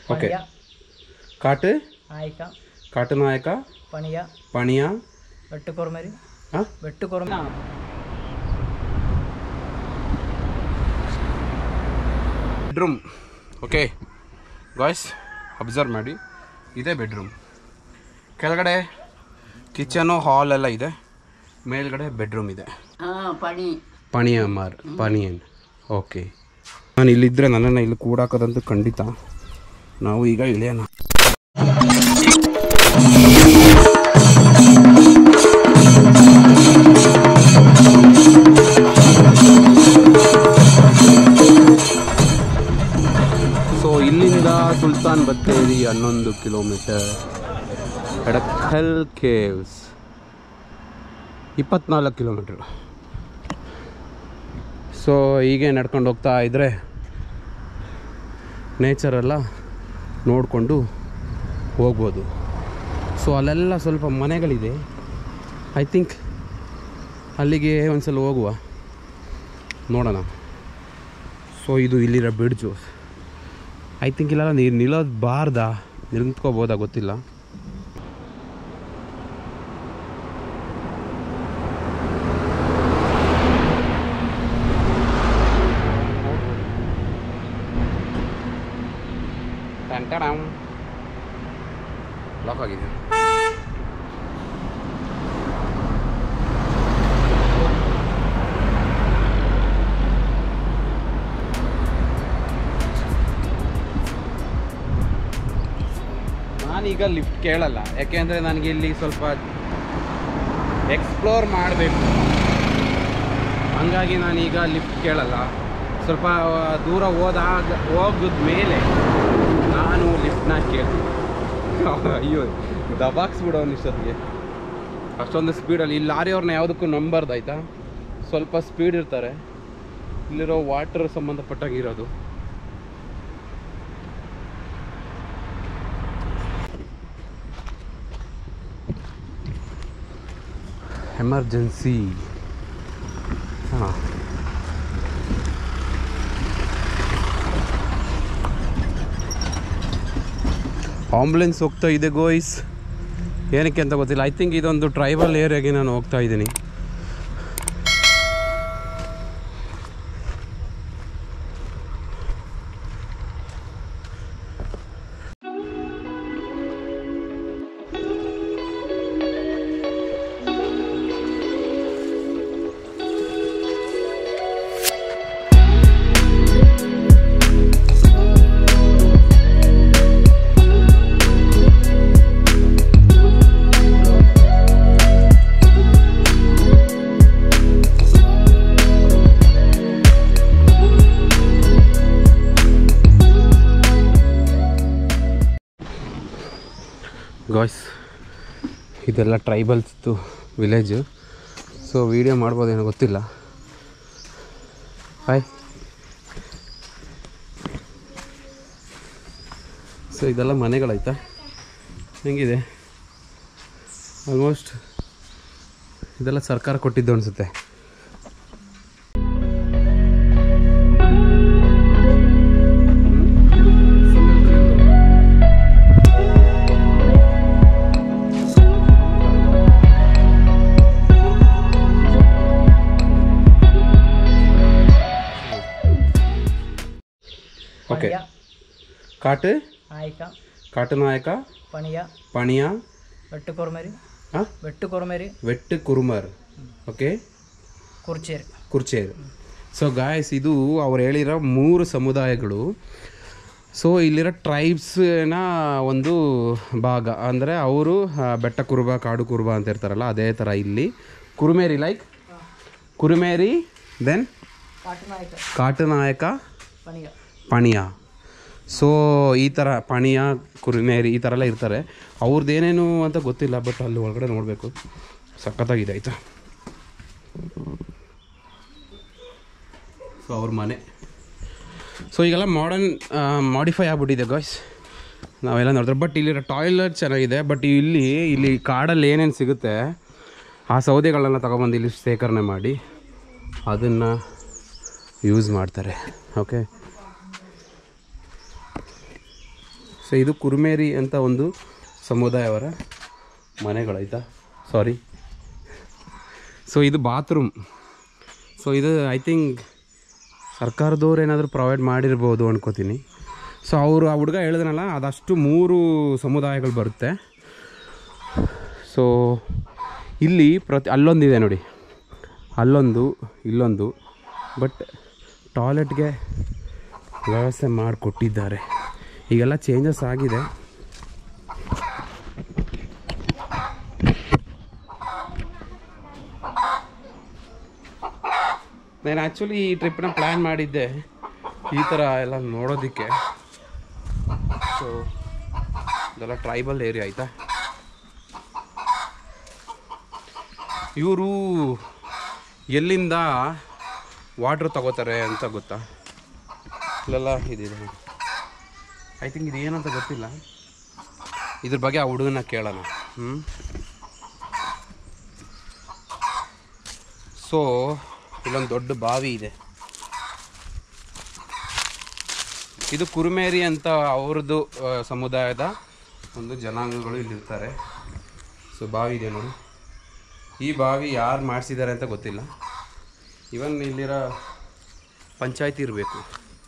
Okay ಪಣಿಯ ಕಾಟು ನಾಯಕ ಕಾಟು ನಾಯಕ ಪಣಿಯ ಪಣಿಯ വെട്ടുകുറുമരി ಹಾಂ വെട്ടുകുറുമ ಬೆಡ್ರೂಮ್ ಓಕೆ ಗಾಯ್ಸ್ ಅಬ್ಸರ್ವ್ ಮಾಡಿ ಇದೇ ಬೆಡ್ರೂಮ್ ಕೆಳಗಡೆ ಕಿಚನು ಹಾಲ್ ಎಲ್ಲ ಇದೆ ಮೇಲ್ಗಡೆ ಬೆಡ್ರೂಮ್ ಇದೆ പണി ಪಣಿಯಮ್ಮರ್ ಪಣಿಯನ್ ಓಕೆ ನಾನು ಇಲ್ಲಿದ್ದರೆ ನನ್ನನ್ನು ಇಲ್ಲಿ ಕೂಡಾಕೋದಂತೂ ಖಂಡಿತ ನಾವು ಈಗ ಇಳಿಯೋಣ ಸೊ ಇಲ್ಲಿಂದ ಸುಲ್ತಾನ್ ಬತ್ತೇರಿ ಹನ್ನೊಂದು ಕಿಲೋಮೀಟರ್ ಎಡಕಲ್ ಕೇವ್ಸ್ ಇಪ್ಪತ್ನಾಲ್ಕು ಕಿಲೋಮೀಟ್ರ್ ಸೊ ಹೀಗೆ ನಡ್ಕೊಂಡು ಹೋಗ್ತಾ ಇದ್ದರೆ ನೇಚರೆಲ್ಲ ನೋಡಿಕೊಂಡು ಹೋಗ್ಬೋದು ಸೊ ಅಲ್ಲೆಲ್ಲ ಸ್ವಲ್ಪ ಮನೆಗಳಿದೆ ಐ ಥಿಂಕ್ ಅಲ್ಲಿಗೆ ಒಂದ್ಸಲ ಹೋಗುವ ನೋಡೋಣ ಸೊ ಇದು ಇಲ್ಲಿರೋ ಬ್ರಿಡ್ಜು ಐ ಥಿಂಕ್ ಇಲ್ಲ ನೀರು ನಿಲ್ಲೋದು ಬಾರ್ದಾ ನಿಂತ್ಕೋಬೋದಾ ಗೊತ್ತಿಲ್ಲ ಲಾಕ್ ಆಗಿದೆ ನಾನೀಗ ಲಿಫ್ಟ್ ಕೇಳಲ್ಲ ಯಾಕೆಂದರೆ ನನಗೆ ಇಲ್ಲಿ ಸ್ವಲ್ಪ ಎಕ್ಸ್ಪ್ಲೋರ್ ಮಾಡಬೇಕು ಹಂಗಾಗಿ ನಾನೀಗ ಲಿಫ್ಟ್ ಕೇಳಲ್ಲ ಸ್ವಲ್ಪ ದೂರ ಹೋದಾಗ ಹೋಗಿದ ಮೇಲೆ ನಾನು ಲಿಫ್ಟ್ನ ಕೇಳ್ತೀನಿ ಅಯ್ಯೋ ದಬಾಕ್ಸ್ಬಿಡೋನು ಇಷ್ಟೊತ್ತಿಗೆ ಅಷ್ಟೊಂದು ಸ್ಪೀಡಲ್ಲಿ ಇಲ್ಲಿ ಲಾರಿಯವ್ರನ್ನ ಯಾವುದಕ್ಕೂ ನಂಬರ್ದು ಆಯಿತಾ ಸ್ವಲ್ಪ ಸ್ಪೀಡ್ ಇರ್ತಾರೆ ಇಲ್ಲಿರೋ ವಾಟರ್ ಸಂಬಂಧಪಟ್ಟಾಗ ಇರೋದು ಎಮರ್ಜೆನ್ಸಿ ಹಾಂ ಆಂಬುಲೆನ್ಸ್ ಹೋಗ್ತಾ ಇದೆ ಗೋಯ್ಸ್ ಏನಕ್ಕೆ ಅಂತ ಗೊತ್ತಿಲ್ಲ ಐ ಥಿಂಕ್ ಇದೊಂದು ಟ್ರೈಬಲ್ ಏರಿಯಾಗೆ ನಾನು ಹೋಗ್ತಾ ಇದ್ದೀನಿ ಗಾಯ್ಸ್ ಇದೆಲ್ಲ ಟ್ರೈಬಲ್ಸ್ದು ವಿಲೇಜು ಸೊ ವೀಡಿಯೋ ಮಾಡ್ಬೋದೇನೋ ಗೊತ್ತಿಲ್ಲ ಹಾಯ್ ಸೊ ಇದೆಲ್ಲ ಮನೆಗಳಾಯ್ತಾ ಹೆಂಗಿದೆ ಆಲ್ಮೋಸ್ಟ್ ಇದೆಲ್ಲ ಸರ್ಕಾರ ಕೊಟ್ಟಿದ್ದು ಅನಿಸುತ್ತೆ ಓಕೆ ಪಣಿಯ ಕಾಟು ನಾಯಕ ಕಾಟು ನಾಯಕ ಪಣಿಯ ಪಣಿಯ വെട്ടുകുറുമരി ಹಾಂ വെട്ടുകുറുമരി ವೆಟ್ಟು ಕುರುಮರ್ ಓಕೆ കുറിച്ചേരി ಕುರ್ಚೇರು ಸೊ ಗಾಯಸ್ ಇದು ಅವ್ರು ಹೇಳಿರೋ ಮೂರು ಸಮುದಾಯಗಳು ಸೊ ಇಲ್ಲಿರೋ ಟ್ರೈಬ್ಸ್ನ ಒಂದು ಭಾಗ ಅಂದರೆ ಅವರು ಬೆಟ್ಟ ಕುರುಬ ಕಾಡು ಕುರುಬ ಅಂತ ಇರ್ತಾರಲ್ಲ ಅದೇ ಥರ ಇಲ್ಲಿ Kurumeri like Kurumeri then Kattunayaka Kattunayaka Paniya Paniya so ಈ ಥರ ಪಣಿಯ ಕುರುಮೇರಿ ಈ ಥರ ಎಲ್ಲ ಇರ್ತಾರೆ ಅವ್ರದ್ದು ಏನೇನು ಅಂತ ಗೊತ್ತಿಲ್ಲ ಬಟ್ ಅಲ್ಲಿ ಒಳಗಡೆ ನೋಡಬೇಕು ಸಖತ್ತಾಗಿದೆ ಆಯಿತಾ ಸೊ ಅವ್ರ ಮನೆ ಸೊ ಈಗೆಲ್ಲ ಮಾಡರ್ನ್ ಮಾಡಿಫೈ ಆಗ್ಬಿಟ್ಟಿದೆ ಗಾಯ್ಸ್ ನಾವೆಲ್ಲ ನೋಡಿದ್ರೆ ಬಟ್ ಇಲ್ಲಿರೋ ಟಾಯ್ಲೆಟ್ ಚೆನ್ನಾಗಿದೆ ಬಟ್ ಇಲ್ಲಿ ಇಲ್ಲಿ ಕಾಡಲ್ಲಿ ಏನೇನು ಸಿಗುತ್ತೆ ಆ ಸೌದೆಗಳನ್ನ ತಗೊಬಂದು ಇಲ್ಲಿ ಶೇಖರಣೆ ಮಾಡಿ ಅದನ್ನು ಯೂಸ್ ಮಾಡ್ತಾರೆ ಓಕೆ ಸೊ ಇದು ಕುರುಮೇರಿ ಅಂತ ಒಂದು ಸಮುದಾಯವರ ಮನೆಗಳಾಯ್ತಾ ಸಾರಿ ಸೊ ಇದು ಬಾತ್ರೂಮ್ ಸೊ ಇದು ಐ ಥಿಂಕ್ ಸರ್ಕಾರದವ್ರು ಏನಾದರೂ ಪ್ರೊವೈಡ್ ಮಾಡಿರ್ಬೋದು ಅನ್ಕೋತೀನಿ ಸೊ ಅವರು ಆ ಹುಡುಗ ಹೇಳಿದ್ನಲ್ಲ ಅದಷ್ಟು ಮೂರು ಸಮುದಾಯಗಳು ಬರುತ್ತೆ ಸೊ ಇಲ್ಲಿ ಪ್ರತಿ ಅಲ್ಲೊಂದಿದೆ ನೋಡಿ ಅಲ್ಲೊಂದು ಇಲ್ಲೊಂದು ಬಟ್ ಟಾಯ್ಲೆಟ್ಗೆ ವ್ಯವಸ್ಥೆ ಮಾಡಿಕೊಟ್ಟಿದ್ದಾರೆ ಈಗೆಲ್ಲ ಚೇಂಜಸ್ ಆಗಿದೆ ನಾನು ಆ್ಯಕ್ಚುಲಿ ಈ ಟ್ರಿಪ್ನ ಪ್ಲ್ಯಾನ್ ಮಾಡಿದ್ದೆ ಈ ಥರ ಎಲ್ಲ ನೋಡೋದಕ್ಕೆ ಸೊ ಇದೆಲ್ಲ ಟ್ರೈಬಲ್ ಏರಿಯಾ ಆಯಿತಾ ಇವರು ಎಲ್ಲಿಂದ ವಾಟ್ರ್ ತಗೋತಾರೆ ಅಂತ ಗೊತ್ತಾ ಇಲ್ಲೆಲ್ಲ ಇದಿದೆ ಐ ಥಿಂಕ್ ಇದು ಏನಂತ ಗೊತ್ತಿಲ್ಲ ಇದ್ರ ಬಗ್ಗೆ ಆ ಹುಡುಗನ ಕೇಳೋಣ ಹ್ಞೂ ಸೊ ಇಲ್ಲೊಂದು ದೊಡ್ಡ ಬಾವಿ ಇದೆ ಇದು ಕುರುಮೇರಿ ಅಂತ ಅವ್ರದ್ದು ಆ, ಸಮುದಾಯದ ಒಂದು ಜನಾಂಗಗಳು ಇಲ್ಲಿರ್ತಾರೆ ಸೊ ಬಾವಿ ಇದೆ ನೋಡಿ ಈ ಬಾವಿ ಯಾರು ಮಾಡಿಸಿದ್ದಾರೆ ಅಂತ ಗೊತ್ತಿಲ್ಲ ಇವನ್ ಇಲ್ಲಿರೋ ಪಂಚಾಯತಿ ಇರಬೇಕು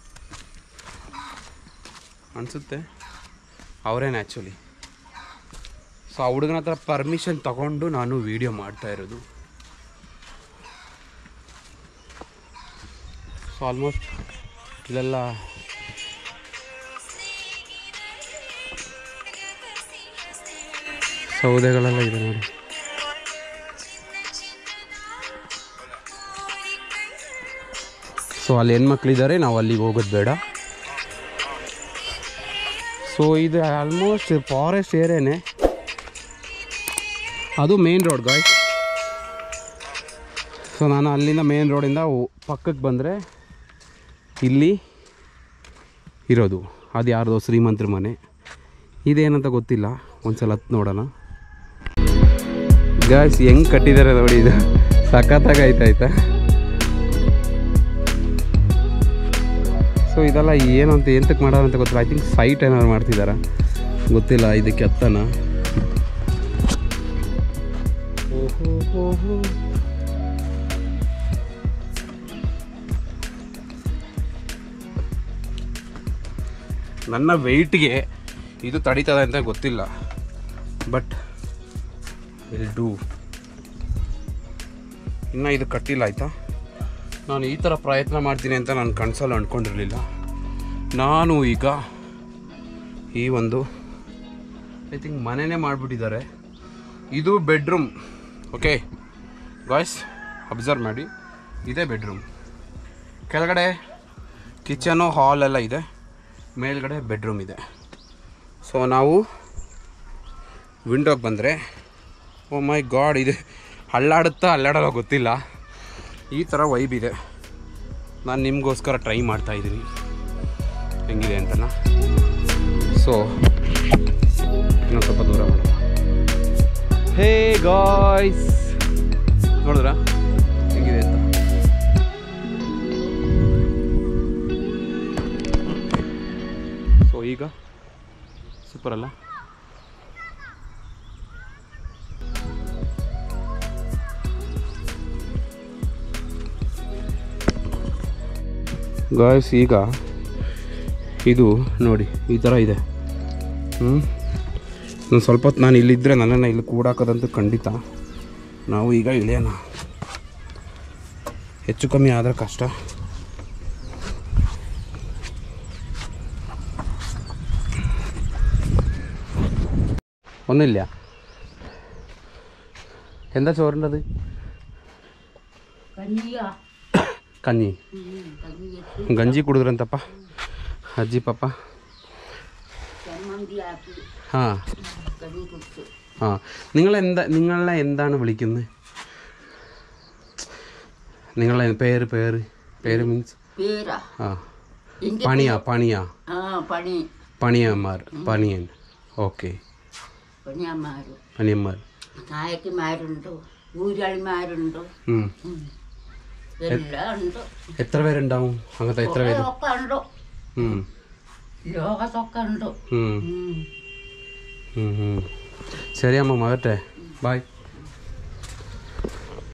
ಅನಿಸುತ್ತೆ ಅವರೇನು ಆ್ಯಕ್ಚುಲಿ ಸೊ ಆ ಹುಡುಗನ ಹತ್ರ ಪರ್ಮಿಷನ್ ತಗೊಂಡು ನಾನು ವೀಡಿಯೋ ಮಾಡ್ತಾ ಇರೋದು ಸೊ ಆಲ್ಮೋಸ್ಟ್ ಇಲ್ಲೆಲ್ಲ ಸೌದೆಗಳೆಲ್ಲ ಇದೆ ನೋಡಿ ಸೊ ಅಲ್ಲಿ ಹೆಣ್ಮಕ್ಳಿದ್ದಾರೆ ನಾವು ಅಲ್ಲಿಗೆ ಹೋಗೋದು ಬೇಡ ಸೊ ಇದು ಆಲ್ಮೋಸ್ಟ್ ಫಾರೆಸ್ಟ್ ಏರಿಯಾನೇ ಅದು ಮೇನ್ ರೋಡ್ ಗಾಯ್ ಸೊ ನಾನು ಅಲ್ಲಿಂದ ಮೇನ್ ರೋಡಿಂದ ಪಕ್ಕಕ್ಕೆ ಬಂದರೆ ಇಲ್ಲಿ ಇರೋದು ಅದು ಯಾರ್ದೋ ಶ್ರೀಮಂತರ ಮನೆ ಇದೇನಂತ ಗೊತ್ತಿಲ್ಲ ಒಂದ್ಸಲ ಹತ್ತು ನೋಡೋಣ ಗಾಯ್ಸ್ ಹೆಂಗೆ ಕಟ್ಟಿದ್ದಾರೆ ನೋಡಿ ಇದು ಸಖತ್ತಾಗಿ ಆಯ್ತಾಯ್ತಾ ಸೊ ಇದೆಲ್ಲ ಏನು ಅಂತ ಎಂತಕ್ಕೆ ಮಾಡೋರು ಅಂತ ಗೊತ್ತಿಲ್ಲ ಐ ಥಿಂಕ್ ಸೈಟ್ ಏನಾದ್ರು ಮಾಡ್ತಿದ್ದಾರಾ ಗೊತ್ತಿಲ್ಲ ಇದಕ್ಕೆ ಹತ್ತನ ನನ್ನ ವೆಯ್ಟ್ಗೆ ಇದು ತಡೀತದೆ ಅಂತ ಗೊತ್ತಿಲ್ಲ ಬಟ್ ವಿಲ್ ಡೂ ಇನ್ನು ಇದು ಕಟ್ಟಿಲ್ಲ ಆಯಿತಾ ನಾನು ಈ ಥರ ಪ್ರಯತ್ನ ಮಾಡ್ತೀನಿ ಅಂತ ನಾನು ಕನಸಲ್ಲಿ ಅಂದ್ಕೊಂಡಿರಲಿಲ್ಲ ನಾನು ಈಗ ಈ ಒಂದು ಐ ಥಿಂಕ್ ಮನೆನೇ ಮಾಡಿಬಿಟ್ಟಿದ್ದಾರೆ ಇದು ಬೆಡ್ರೂಮ್ ಓಕೆ ಗಾಯ್ಸ್ ಅಬ್ಸರ್ವ್ ಮಾಡಿ ಇದೇ ಬೆಡ್ರೂಮ್ ಕೆಳಗಡೆ ಕಿಚನು ಹಾಲ್ ಎಲ್ಲ ಇದೆ ಮೇಲ್ಗಡೆ ಬೆಡ್ರೂಮ್ ಇದೆ ಸೊ ನಾವು ವಿಂಡೋಗೆ ಬಂದರೆ ಓ ಮೈ ಗಾಡ್ ಇದು ಅಲ್ಲಾಡುತ್ತಾ ಅಲ್ಲಾಡಲ್ಲ ಗೊತ್ತಿಲ್ಲ ಈ ಥರ ವೈಬ್ ಇದೆ ನಾನು ನಿಮಗೋಸ್ಕರ ಟ್ರೈ ಮಾಡ್ತಾ ಇದ್ದೀನಿ ಹೆಂಗಿದೆ ಅಂತನ ಸೊ ಇನ್ನೊಂದು ಸ್ವಲ್ಪ ದೂರ ಮಾಡೋಣ ಹೇ ಗಾಯ್ಸ್ ನೋಡಿದ್ರಾ ಹೆಂಗಿದೆ ಅಂತ ಸೊ ಈಗ ಸೂಪರ್ ಅಲ್ಲ ಗಾಯ್ಸ್ ಈಗ ಇದು ನೋಡಿ ಈ ಥರ ಇದೆ ಹ್ಞೂ ನಾನು ಸ್ವಲ್ಪ ಹೊತ್ತು ನಾನು ಇಲ್ಲಿದ್ದರೆ ನನ್ನನ್ನು ಇಲ್ಲಿ ಕೂಡಾಕೋದಂತೂ ಖಂಡಿತ ನಾವು ಈಗ ಇಳಿಯೋಣ ಹೆಚ್ಚು ಕಮ್ಮಿ ಆದರೆ ಕಷ್ಟ ഒന്നുമില്ല എന്താ ചോറിൻ്റെത് കഞ്ഞിയാ കഞ്ഞി കഞ്ഞി വെച്ച് ഗഞ്ചി കുടുതരന്തപ്പ അജ്ജി പപ്പ ചമ്മന്തിയാക്കി ആ കഞ്ഞി കുടിച്ചു ആ നിങ്ങൾ എന്താ നിങ്ങളെ എന്താണ് വിളിക്കുന്നത് നിങ്ങളെ പേര് പേര് പേര് മീൻസ് പേരാ ആ എന്റെ പണിയാ പണിയാ ആ പണി പണിയന്മാർ പണിയൻ ഓക്കെ പണിയന്മാര് പണിയന്മാർ നായക്കിമാരുണ്ട് ഊരാളിമാരുണ്ട് ഉം. ഉം. എല്ലാം ഉണ്ട് എത്ര പേരുണ്ടാവും അങ്ങനത്തെ എത്ര പേര് ഒക്കെ ഉണ്ട് ഉം. ലോകത്തൊക്കെ ഉണ്ട് ಹ್ಞೂ ഉം. ಹ್ಞೂ ಹ್ಞೂ ಸರಿ ಅಮ್ಮ ಹೊರಟೆ ಬಾಯ್